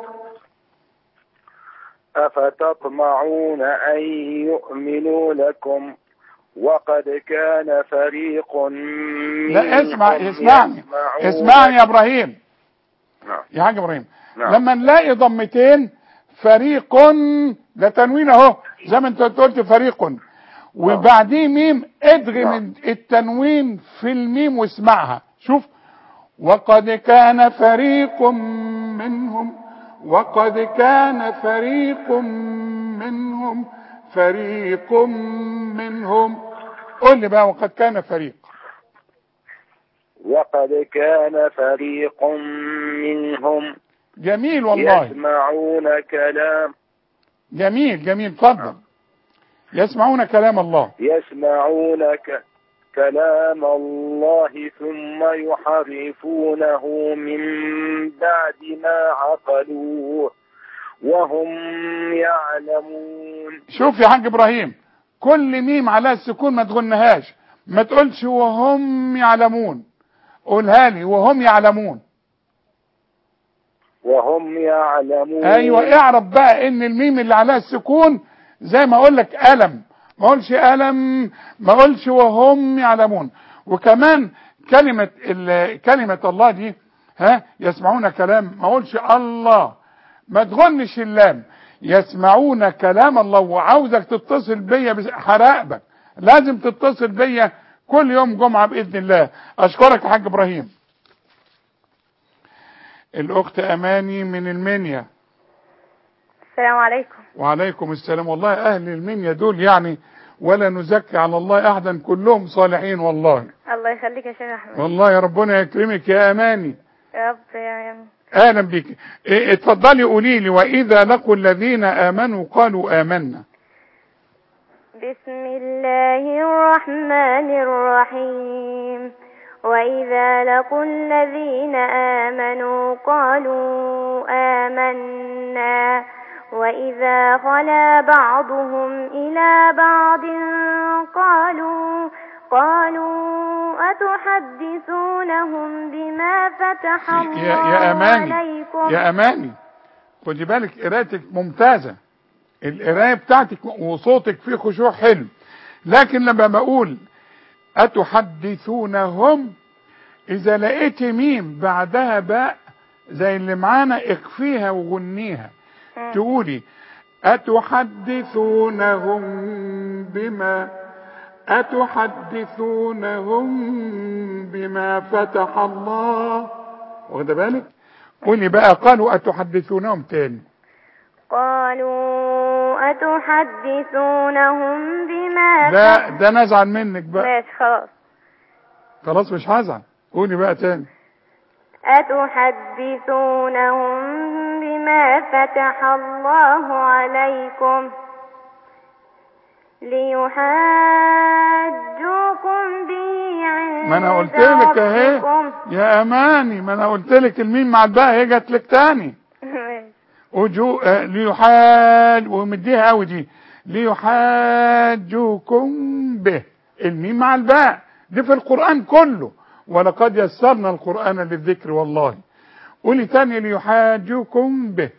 أفتطمعون أن يؤمنوا لكم وقد كان فريق لا اسمع منهم اسمعني يسمعون- اسمعني يا ابراهيم نعم. يا حاج ابراهيم نعم. لما نلاقي ضمتين فريق ده تنوين اهو زي ما انت قلت فريق وبعديه ميم ادغم نعم. التنوين في الميم واسمعها شوف وقد كان فريق منهم وقد كان فريق منهم فريق منهم قول لي بقى وقد كان فريق وقد كان فريق منهم جميل والله يسمعون كلام جميل جميل اتفضل يسمعون كلام الله يسمعون ك... كلام الله ثم يحرفونه من بعد ما عقلوه وهم يعلمون شوف يا حاج ابراهيم كل ميم على السكون ما تغنهاش ما تقولش وهم يعلمون قولها لي وهم يعلمون وهم يعلمون ايوه اعرف بقى ان الميم اللي عليها السكون زي ما اقول لك الم ما اقولش الم ما اقولش وهم يعلمون وكمان كلمه ال- كلمه الله دي ها يسمعون كلام ما اقولش الله ما تغنش اللام يسمعون كلام الله وعاوزك تتصل بيا بس- هراقبك لازم تتصل بيا كل يوم جمعه باذن الله اشكرك يا حاج ابراهيم الاخت اماني من المنيا السلام عليكم وعليكم السلام والله اهل المنيا دول يعني ولا نزكي على الله احدا كلهم صالحين والله الله يخليك يا شيخ احمد والله يا ربنا يكرمك يا اماني يا رب يا يا- اهلا بك إيه، اتفضلي قولي لي واذا لقوا الذين امنوا قالوا امنا بسم الله الرحمن الرحيم وإذا لقوا الذين آمنوا قالوا آمنا وإذا خلا بعضهم إلى بعض قالوا قالوا أتحدثونهم بما فتح الله يا يا اماني عليكم يا اماني خدي بالك قراءتك ممتازه القرايه بتاعتك وصوتك فيه خشوع حلو لكن لما بقول اتحدثونهم اذا لقيت ميم بعدها باء زي اللي معانا اخفيها وغنيها تقولي اتحدثونهم بما اتحدثونهم بما فتح الله واخد بالك قولي بقى قالوا اتحدثونهم تاني قالوا أتحدثونهم بما لا ده نزعل منك بقى ماشي خلاص خلاص مش هزعل قولي بقى تاني أتحدثونهم بما فتح الله عليكم ليحاجوكم به عند ما انا قلت لك اهي ربكم. يا اماني ما انا قلت لك الميم مع الباء هي جت لك تاني وجو آه، ليحاج ومديها قوي دي ليحاجوكم به الميم مع الباء دي في القرآن كله ولقد يسرنا القرآن للذكر والله قولي تاني ليحاجوكم به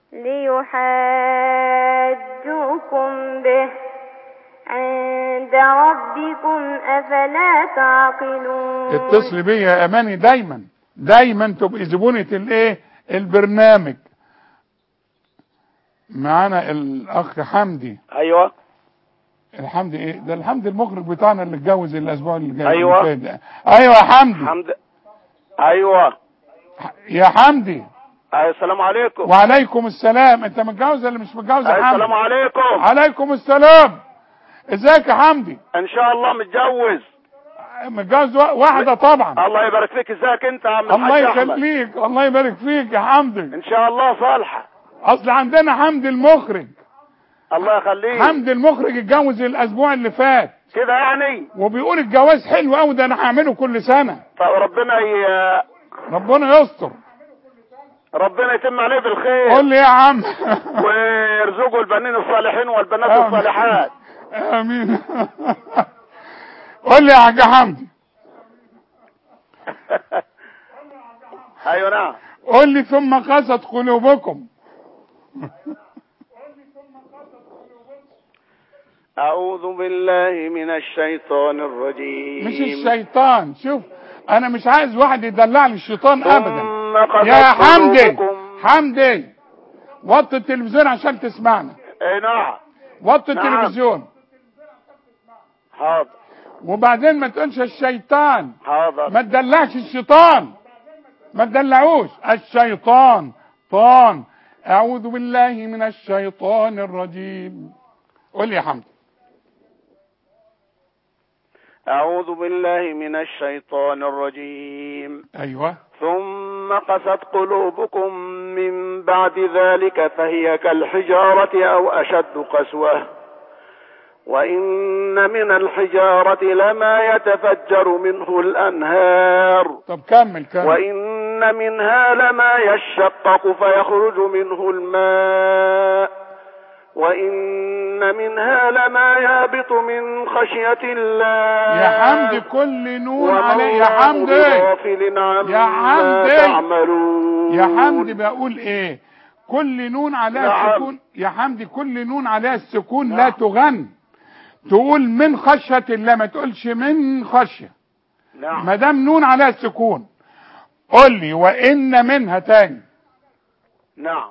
ليحاجوكم به عند ربكم أفلا تعقلون اتصلي بيا يا اماني دايما دايما تبقي زبونة الايه البرنامج معانا الاخ حمدي ايوه الحمدي ايه ده الحمدي المخرج بتاعنا اللي اتجوز الاسبوع اللي جاي أيوة. اللي فات ده. ايوه يا حمدي حمد ايوه يا حمدي أيوة، السلام عليكم وعليكم السلام انت متجوز ولا مش متجوز يا أيوة، حمدي السلام عليكم عليكم السلام ازيك يا حمدي ان شاء الله متجوز متجوز وا- واحده طبعا الله يبارك فيك ازيك انت يا عم الله الحاج أحمد؟ يخليك الله يبارك فيك يا حمدي ان شاء الله صالحه اصل عندنا حمدي المخرج الله يخليك حمدي المخرج اتجوز الاسبوع اللي فات كده يعني وبيقول الجواز حلو قوي ده انا هعمله كل سنه طب ربنا ي... ربنا يستر ربنا يتم عليه بالخير قول لي يا عم ويرزقه البنين الصالحين والبنات آمين. الصالحات امين قول لي يا حاج حمدي ايوه نعم قول لي ثم قست قلوبكم اعوذ بالله من الشيطان الرجيم مش الشيطان شوف انا مش عايز واحد يدلع لي الشيطان ابدا ثم قست يا حمدي قلوبكم. حمدي وطي التلفزيون عشان تسمعنا اي نعم وطي نعم. التلفزيون حاضر وبعدين ما تقولش الشيطان حاضر ما تدلعش الشيطان ما تدلعوش الشيطان طان اعوذ بالله من الشيطان الرجيم قول لي يا حمدي أعوذ بالله من الشيطان الرجيم ايوه ثم قست قلوبكم من بعد ذلك فهي كالحجارة أو أشد قسوة وإن من الحجارة لما يتفجر منه الأنهار طب كمل كمل وإن منها لما يشقق فيخرج منه الماء وإن منها لما يهبط من خشية الله يا حمدي كل نون وما عليه يا الله حمدي بغافل عما يا حمدي. تعملون يا حمدي بقول ايه كل نون عليها نعم. السكون يا حمدي كل نون عليها السكون لا تغن تقول من خشية الله ما تقولش من خشية نعم ما دام نون عليها السكون قول لي وان منها تاني نعم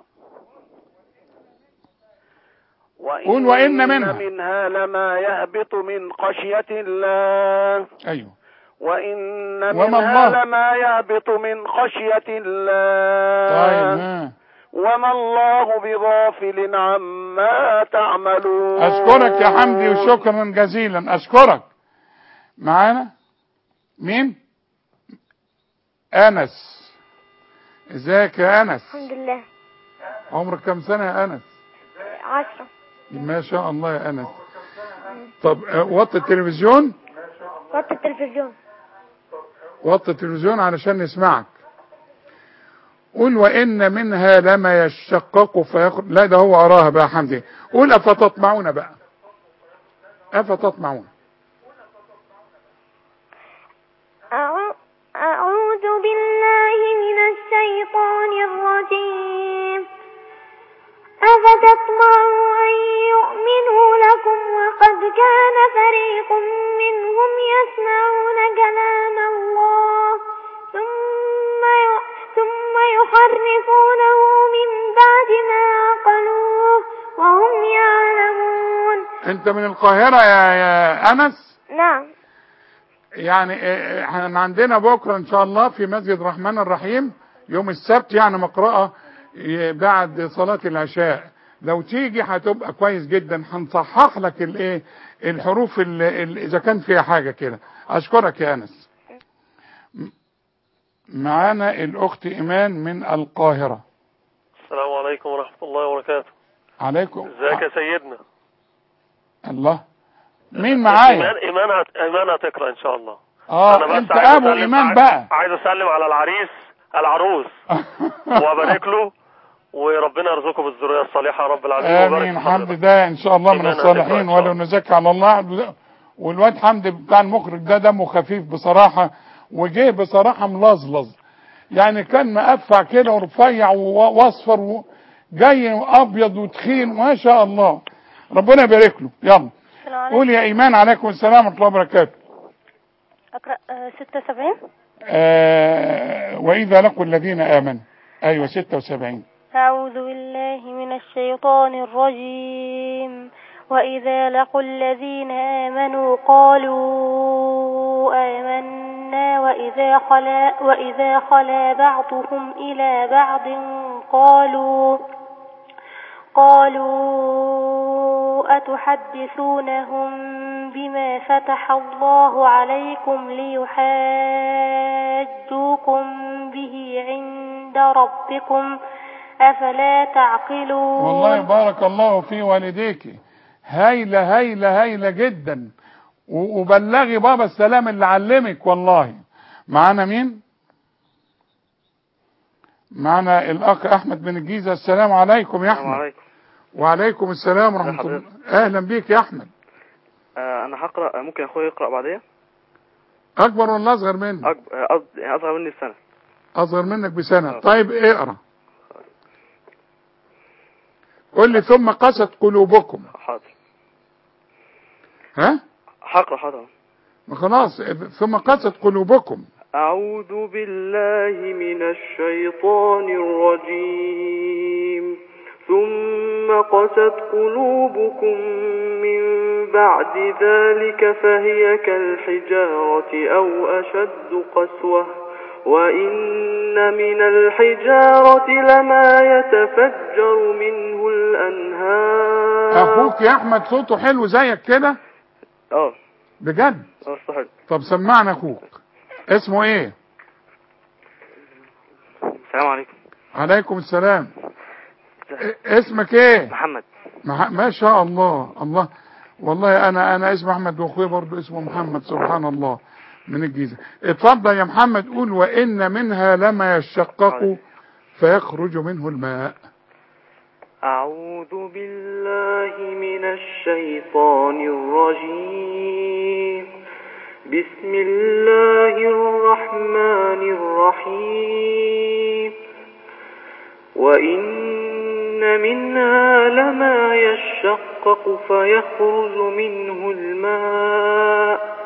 قول وإن منها. منها لما يهبط من خشية الله ايوه وإن وما منها الله. لما يهبط من خشية الله طيب ها. وما الله بغافل عما تعملون اشكرك يا حمدي وشكرا جزيلا اشكرك معانا مين انس ازيك يا انس الحمد لله عمرك كم سنه يا انس عشرة ما شاء الله يا انس طب آه، وطي التلفزيون وقت التلفزيون وطي التلفزيون علشان نسمعك قول وإن منها لما يشقق فيخرج لا ده هو أراها بقى حمدي قول أفتطمعون بقى أفتطمعون أعو- أعوذ بالله من الشيطان الرجيم أفتطمعوا أن يؤمنوا لكم وقد كان فريق منهم يسمعون كلام الله ثم ي- ثم يحرفونه من بعد ما عقلوه وهم يعلمون أنت من القاهرة يا, يا أنس نعم يعني آه، احنا عندنا بكرة إن شاء الله في مسجد الرحمن الرحيم يوم السبت يعني مقرأة ي- بعد صلاة العشاء لو تيجي هتبقى كويس جدا هنصحح لك الايه الحروف ال- ال- اذا كان فيها حاجة كده اشكرك يا انس م- معانا الاخت ايمان من القاهرة السلام عليكم ورحمة الله وبركاته عليكم ازيك يا سيدنا الله مين معايا ايمان ايمان هت... ايمان هتقرا ان شاء الله اه بس انت عايز ابو أسلم- ايمان عايز- بقى عايز اسلم على العريس العروس وابارك له وربنا يرزقه بالذريه الصالحه يا رب العالمين ويبارك امين في حضرتك. حمد ده ان شاء الله من إيمان هتقرأ إن الصالحين شاء ولو نزكي على الله والواد حمد بتاع المخرج ده دمه خفيف بصراحة وجه بصراحة ملظلظ يعني كان مقفع كده ورفيع و- واصفر و- جاي ابيض وتخين ما شاء الله ربنا يبارك له يلا السلام عليكم قول يا ايمان عليكم السلام ورحمه الله وبركاته أقرأ آه، 76 آه واذا لقوا الذين امنوا ايوه 76 أعوذ بالله من الشيطان الرجيم وإذا لقوا الذين آمنوا قالوا آمنا وإذا خلا وإذا خلا بعضهم إلى بعض قالوا قالوا أتحدثونهم بما فتح الله عليكم ليحاجوكم به عند ربكم أفلا تعقلون والله بارك الله في والديك هايلة هايلة هايلة جدا و- وبلغي بابا السلام اللي علمك والله معانا مين معانا الاخ احمد بن الجيزة السلام عليكم يا السلام احمد عليكم وعليكم السلام ورحمة الله اهلا بيك يا احمد آه انا هقرا ممكن اخويا يقرا بعديا اكبر ولا اصغر منك أكبر آه، قصد- يعني اصغر مني بسنه اصغر منك بسنة طيب اقرا قل لي ثم قست قلوبكم حاضر ها هقرا حاضر ما خلاص ثم قست قلوبكم أعوذ بالله من الشيطان الرجيم ثم قست قلوبكم من بعد ذلك فهي كالحجارة أو أشد قسوة وإن من الحجارة لما يتفجر منه الأنهار اخوك يا احمد صوته حلو زيك كده اه بجد اه صحيح طب سمعنا اخوك اسمه ايه السلام عليكم عليكم السلام إيه- اسمك ايه محمد مح... ما شاء الله الله والله انا انا اسمي احمد واخويا برضو اسمه محمد سبحان الله من الجيزه اتفضل يا محمد قول وان منها لما يشقق فيخرج منه الماء أعوذ بالله من الشيطان الرجيم بسم الله الرحمن الرحيم وإن منها لما يشقق فيخرج منه الماء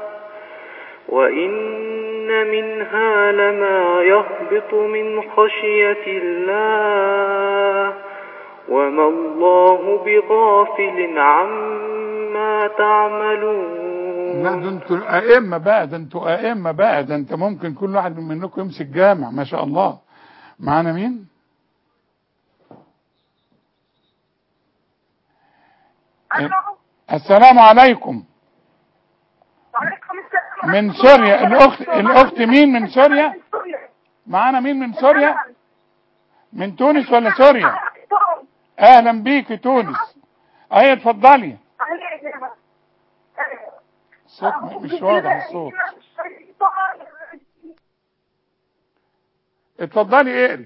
وإن منها لما يهبط من خشية الله وما الله بغافل عما تعملون لا ده انتوا ائمه بقى ده انتوا ائمه بقى ده انت ممكن كل واحد منكم يمسك جامع ما شاء الله معانا مين السلام عليكم وعليكم السلام من سوريا الاخت الاخت مين من سوريا معانا مين من سوريا من تونس ولا سوريا اهلا بيك تونس اهي اتفضلي الصوت م- مش واضح الصوت اتفضلي اقري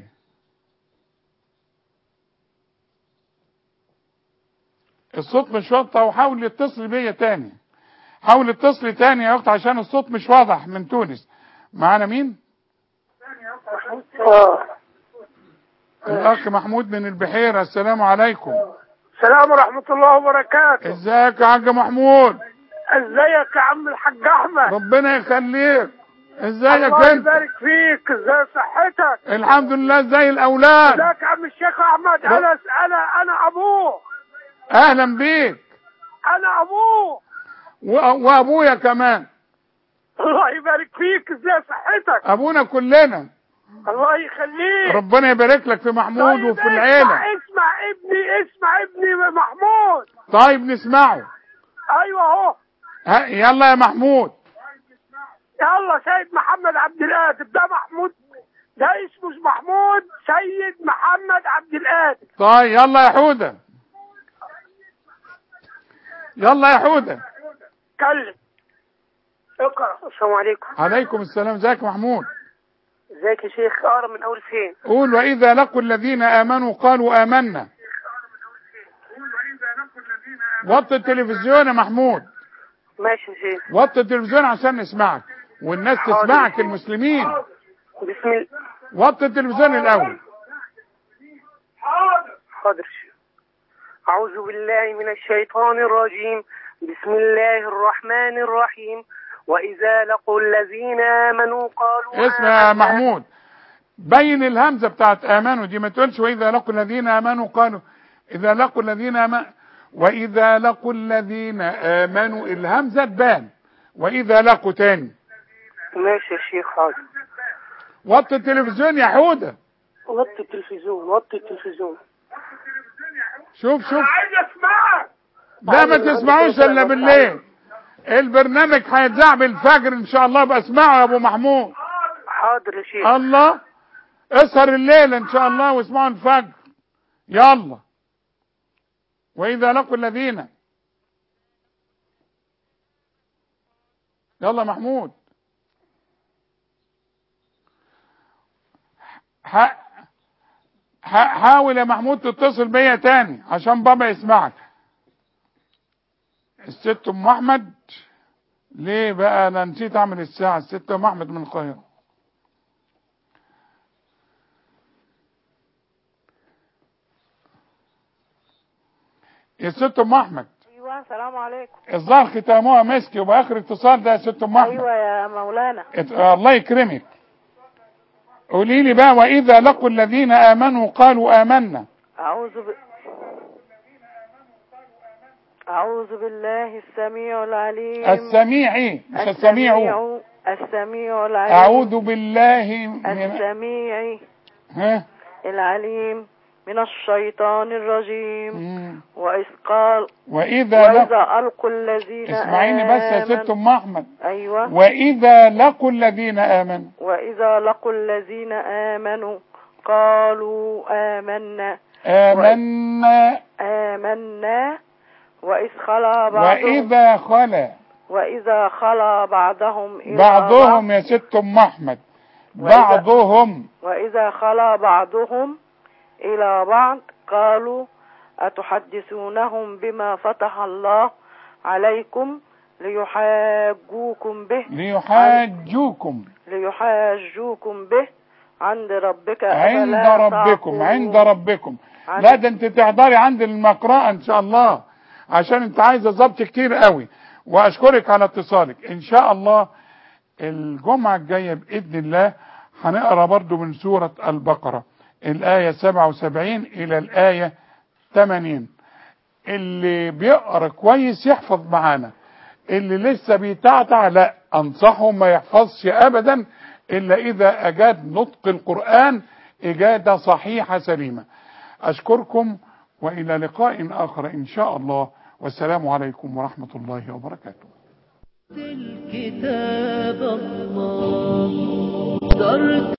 الصوت مش واضح وحاول تتصلي بيا تاني حاول اتصلي تاني يا اخت عشان الصوت مش واضح من تونس معانا مين الاخ محمود من البحيرة السلام عليكم السلام ورحمة الله وبركاته ازيك يا حاج محمود ازيك يا عم الحاج احمد ربنا يخليك ازيك الله انت يبارك فيك ازاي صحتك الحمد لله ازاي الاولاد ازيك يا عم الشيخ احمد انا انا انا ابوه اهلا بيك انا ابوه و- وابويا كمان الله يبارك فيك ازاي صحتك ابونا كلنا الله يخليك ربنا يبارك لك في محمود طيب وفي اسمع العيلة اسمع ابني اسمع ابني محمود طيب نسمعه ايوه اهو ها يلا يا محمود يلا سيد محمد عبد القادر ده محمود ده اسمه محمود سيد محمد عبد القادر طيب يلا يا حودة يلا يا حودة كلم اقرا السلام عليكم عليكم السلام ازيك يا محمود ازيك يا شيخ اقرا من اول فين قول وإذا لقوا الذين آمنوا قالوا آمنا وطي التلفزيون يا محمود ماشي يا شيخ وطي التلفزيون عشان نسمعك والناس حاضر. تسمعك المسلمين بسم الله وطي التلفزيون الأول حاضر شيخ. أعوذ بالله من الشيطان الرجيم بسم الله الرحمن الرحيم وإذا لقوا الذين آمنوا قالوا اسمع يا آمنا. محمود بين الهمزة بتاعت آمنوا دي ما تقولش وإذا لقوا الذين آمنوا قالوا إذا لقوا الذين آمنوا وإذا لقوا الذين آمنوا الهمزة تبان وإذا لقوا تاني ماشي يا شيخ حاضر وطي التلفزيون يا حودة وطي التلفزيون وطي التلفزيون شوف شوف عايز اسمعك لا ما تسمعوش إلا بالليل البرنامج هيتذاع بالفجر إن شاء الله بقى اسمعوا يا أبو محمود حاضر يا شيخ الله اسهر الليل ان شاء الله واسمعوا الفجر يلا واذا لقوا الذين يلا محمود ح... ح... حاول يا محمود تتصل بيا تاني عشان بابا يسمعك الست ام احمد ليه بقى انا نسيت اعمل الساعه الست ام احمد من القاهره يا ست ام احمد ايوه السلام عليكم الظاهر ختامها مسك يبقى اخر اتصال ده يا ست ام احمد ايوه يا مولانا ات- الله يكرمك قولي لي بقى واذا لقوا الذين امنوا قالوا امنا اعوذ ب... اعوذ بالله السميع العليم السميع ايه مش السميع السميع السميع العليم اعوذ بالله من السميع ها العليم من الشيطان الرجيم مم. وإذ قال واذا لقوا وإذا ألقوا الذين اسمعيني بس يا ست آمنوا- ام احمد أيوة واذا لقوا الذين امنوا وإذا لقوا الذين آمنوا قالوا آمنا امنا آمنا وإذ خلا بعضهم واذا خلا وإذا خلا بعضهم إلى بعضهم يا ست ام احمد بعضهم وإذا خلا بعضهم إلى بعض قالوا أتحدثونهم بما فتح الله عليكم ليحاجوكم به ليحاجوكم ليحاجوكم به عند ربك عند أفلا ربكم تعقلون؟ عند ربكم عند- لا ده انت تحضري عند المقرأة ان شاء الله عشان انت عايزه ضبط كتير قوي واشكرك على اتصالك ان شاء الله الجمعة الجاية باذن الله هنقرا برضو من سورة البقرة الآية 77 إلى الآية 80 اللي بيقرا كويس يحفظ معانا اللي لسه بيتعتع لا انصحه ما يحفظش ابدا الا اذا اجاد نطق القرآن اجادة صحيحة سليمة اشكركم والى لقاء اخر ان شاء الله والسلام عليكم ورحمة الله وبركاته الكتاب الله درس